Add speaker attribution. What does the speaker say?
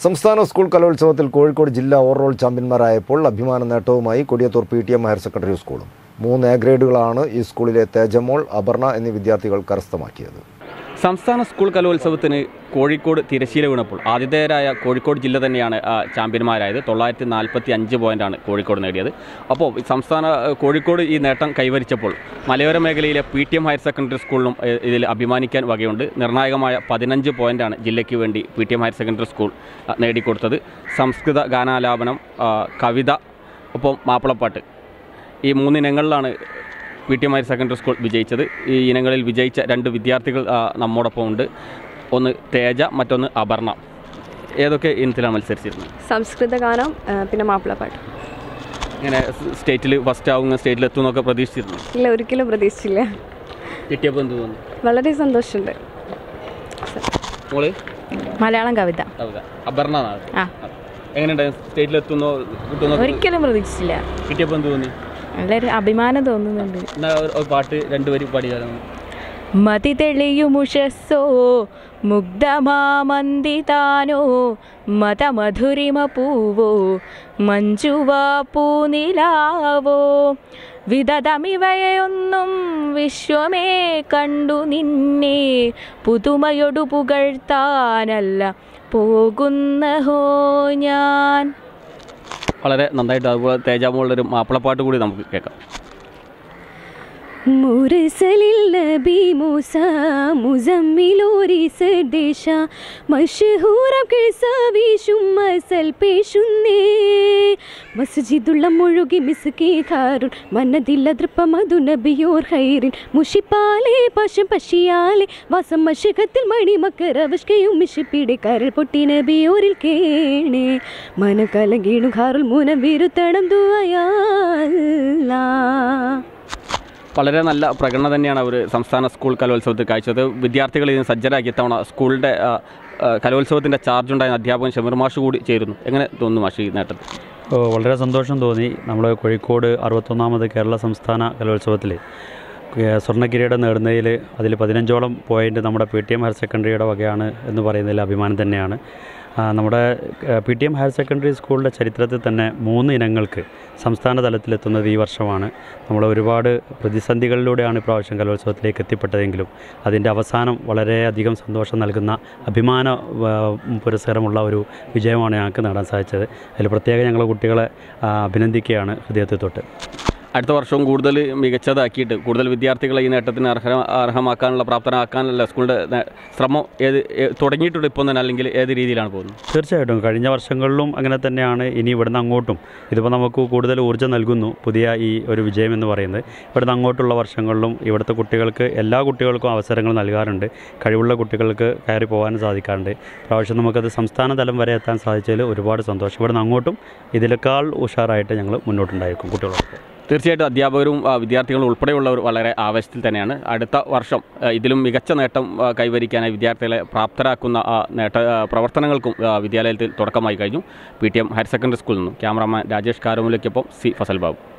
Speaker 1: സംസ്ഥാന സ്കൂൾ കലോത്സവത്തിൽ കോഴിക്കോട് ജില്ലാ ഓവറോൾ ചാമ്പ്യന്മാരായപ്പോൾ അഭിമാന നേട്ടവുമായി Kodiyathur P T M higher secondary സ്കൂളും മൂന്ന് എ ഗ്രേഡുകളാണ് ഈ സ്കൂളിലെ തേജമോൾ അപർണ എന്നീ വിദ്യാർത്ഥികൾ കരസ്ഥമാക്കിയത്
Speaker 2: സംസ്ഥാന സ്കൂൾ കലോത്സവത്തിന് കോഴിക്കോട് തിരശ്ശീല വീണപ്പോൾ ആതിഥേയരായ കോഴിക്കോട് ജില്ല തന്നെയാണ് ആ, ചാമ്പ്യന്മാരായത് തൊള്ളായിരത്തി നാൽപ്പത്തി അഞ്ച് പോയിൻ്റാണ് കോഴിക്കോട് നേടിയത് അപ്പോൾ ഈ സംസ്ഥാന ആ, കോഴിക്കോട് ഈ നേട്ടം കൈവരിച്ചപ്പോൾ മലയോര മേഖലയിലെ P T M higher secondary സ്കൂളിനും ഏ, ഇതിൽ അഭിമാനിക്കാൻ വകയുണ്ട് നിർണായകമായ പതിനഞ്ച് പോയിൻ്റാണ് ജില്ലയ്ക്ക് വേണ്ടി P T M higher secondary school ആ, നേടിക്കൊടുത്തത് സംസ്കൃത ഗാനാലാപനം ആ, കവിത ഒപ്പം മാപ്പിളപ്പാട്ട് ഈ മൂന്നിനങ്ങളിലാണ് P T M higher secondary school വിജയിച്ചത് ഈ ഇനങ്ങളിൽ വിജയിച്ച രണ്ട് വിദ്യാർത്ഥികൾ ആ, നമ്മോടൊപ്പം ഉണ്ട് ഒന്ന് തേജ മറ്റൊന്ന് അപർണ ഏതൊക്കെ ഇനത്തിലാണ് മത്സരിച്ചിരുന്നത്
Speaker 3: സംസ്കൃത ഗാനം ആ, പിന്നെ മാപ്പിളപ്പാട്ട്
Speaker 2: ഇങ്ങനെ സ്റ്റേറ്റിൽ ഫസ്റ്റ് ആവുന്ന സ്റ്റേറ്റിൽ എത്തുമെന്നൊക്കെ പ്രതീക്ഷിച്ചിരുന്നു
Speaker 3: ഇല്ല ഒരിക്കലും പ്രതീക്ഷിച്ചില്ല
Speaker 2: കിട്ടിയപ്പോൾ എന്ത് തോന്നുന്നു
Speaker 3: വളരെ സന്തോഷമുണ്ട്
Speaker 2: മോള്
Speaker 4: മലയാളം കവിത
Speaker 2: കവിത അപർണ എന്നാണ്.
Speaker 4: ആ.
Speaker 2: എങ്ങനെയുണ്ട് സ്റ്റേറ്റിൽ എത്തുന്നോ കിട്ടുന്നോ
Speaker 4: ഒരിക്കലും പ്രതീക്ഷിച്ചില്ല
Speaker 2: കിട്ടിയപ്പോൾ എന്ത് തോന്നി
Speaker 4: നല്ലൊരു അഭിമാനം തോന്നുന്നുണ്ട്
Speaker 2: എന്നാ ഒരു- ഒരു പാട്ട് രണ്ടുപേരും പാടിയാലും
Speaker 4: മതി തെളിയുമുഷസ്സോ മുഗ്ധമാമന്ദിതാനോ മതമധുരിമ പൂവോ മഞ്ജുവാ പൂനിലാവോ വിധതമിവയൊന്നും വിശ്വമേ കണ്ടു നിന്നെ പുതുമയൊടു പുകഴ്ത്താനല്ല പോകുന്നഹോ ഞാൻ
Speaker 2: വളരെ നന്നായിട്ട് അതുപോലെ തേജാമോളുടെ ഒരു മാപ്പിളപ്പാട്ട് കൂടി നമുക്ക് കേൾക്കാം
Speaker 3: മുരസലിൽ നബി മൂസ മുസമ്മിലോരിസ് ദേശ മഷഹൂറം കിഴ്സാവീശും മസൽ പേശുന്നേ മസ്ജിദുള്ള മുഴുകി മിസുക്കി ഖാറുൻ മനതില്ല ദൃപ്പ മധു നബിയോർ ഹൈറിൻ മുഷിപ്പാലെ പശം പശിയാലെ വാസം മഷകത്തിൽ മണി മക്കരവഷ്കയും മിഷിപ്പിടെ കരൾ പൊട്ടി നബിയോരിൽ കേണേ മന കലങ്കീണു ഖാറുൽ മൂനം വിരുത്തണം ദുആയാ
Speaker 2: വളരെ നല്ല പ്രകടനം തന്നെയാണ് അവർ സംസ്ഥാന സ്കൂൾ കലോത്സവത്തിൽ കാഴ്ചത് വിദ്യാർത്ഥികൾ ഇതിന് സജ്ജരാക്കി ഇത്തവണ സ്കൂളിൻ്റെ ആ, ആ, കലോത്സവത്തിൻ്റെ ചാർജ് ഉണ്ടായ അധ്യാപകൻ ഷമീർ മാഷ് കൂടി ചേരുന്നു എങ്ങനെ തോന്നുന്നു മാഷ് ഈ നേട്ടത്തിൽ
Speaker 5: ഓ, വളരെ സന്തോഷം തോന്നി നമ്മൾ കോഴിക്കോട് അറുപത്തൊന്നാമത് കേരള സംസ്ഥാന കലോത്സവത്തിൽ സ്വർണ്ണക്കിരീടം നേടുന്നതിൽ അതിൽ പതിനഞ്ചോളം പോയിൻ്റ് നമ്മുടെ പി ടി എം ഹയർ സെക്കൻഡറിയുടെ വകയാണ് എന്ന് പറയുന്നതിൽ അഭിമാനം തന്നെയാണ് ആ, നമ്മുടെ P T M higher secondary സ്കൂളിൻ്റെ ചരിത്രത്തിൽ തന്നെ മൂന്ന് ഇനങ്ങൾക്ക് സംസ്ഥാന തലത്തിലെത്തുന്നത് ഈ വർഷമാണ് നമ്മൾ ഒരുപാട് പ്രതിസന്ധികളിലൂടെയാണ് ഇപ്രാവശ്യം കലോത്സവത്തിലേക്ക് എത്തിപ്പെട്ടതെങ്കിലും അതിൻ്റെ അവസാനം വളരെയധികം സന്തോഷം നൽകുന്ന അഭിമാന ആ, പുരസ്കാരമുള്ള ഒരു വിജയമാണ് ഞങ്ങൾക്ക് നേടാൻ സാധിച്ചത് അതിൽ പ്രത്യേകം ഞങ്ങൾ കുട്ടികളെ ആ, അഭിനന്ദിക്കുകയാണ് ഹൃദയത്തിൽ തൊട്ട്
Speaker 2: അടുത്ത വർഷവും കൂടുതൽ മികച്ചതാക്കിയിട്ട് കൂടുതൽ വിദ്യാർത്ഥികളെ ഈ നേട്ടത്തിന് അർഹ അർഹമാക്കാനുള്ള പ്രാപ്തരാക്കാനുള്ള സ്കൂളിൻ്റെ നേ- ശ്രമം ഏത് ഏ- തുടങ്ങിയിട്ടുണ്ട് ഇപ്പോൾ തന്നെ അല്ലെങ്കിൽ ഏത് രീതിയിലാണ് പോകുന്നത്
Speaker 5: തീർച്ചയായിട്ടും കഴിഞ്ഞ വർഷങ്ങളിലും അങ്ങനെ തന്നെയാണ് ഇനി ഇവിടുന്ന് അങ്ങോട്ടും ഇതിപ്പോൾ നമുക്ക് കൂടുതൽ ഊർജ്ജം നൽകുന്നു പുതിയ ഈ ഒരു വിജയം എന്ന് പറയുന്നത് ഇവിടുന്ന് അങ്ങോട്ടുള്ള വർഷങ്ങളിലും ഇവിടുത്തെ കുട്ടികൾക്ക് എല്ലാ കുട്ടികൾക്കും അവസരങ്ങൾ നൽകാറുണ്ട് കഴിവുള്ള കുട്ടികൾക്ക് കയറി പോകാൻ സാധിക്കാറുണ്ട് പ്രാവശ്യം നമുക്കത് സംസ്ഥാന തലം വരെ എത്താൻ സാധിച്ചതിൽ ഒരുപാട് സന്തോഷം ഇവിടുന്ന് അങ്ങോട്ടും ഇതിനേക്കാൾ ഉഷാറായിട്ട് ഞങ്ങൾ മുന്നോട്ടുണ്ടായിരിക്കും കുട്ടികളോടൊപ്പം
Speaker 2: തീർച്ചയായിട്ടും അധ്യാപകരും ആ, വിദ്യാർത്ഥികളും ഉൾപ്പെടെയുള്ളവർ വളരെ ആവേശത്തിൽ തന്നെയാണ് അടുത്ത വർഷം ആ, ഇതിലും മികച്ച നേട്ടം ആ, കൈവരിക്കാനായി വിദ്യാർത്ഥികളെ പ്രാപ്തരാക്കുന്ന ആ, നേട്ട ആ, പ്രവർത്തനങ്ങൾക്കും ആ, വിദ്യാലയത്തിൽ തുടക്കമായി കഴിഞ്ഞു P T M higher secondary സ്കൂളിൽ നിന്നും ക്യാമറാമാൻ രാജേഷ് കാരമുലയ്ക്കൊപ്പം സി ഫസൽ ബാബു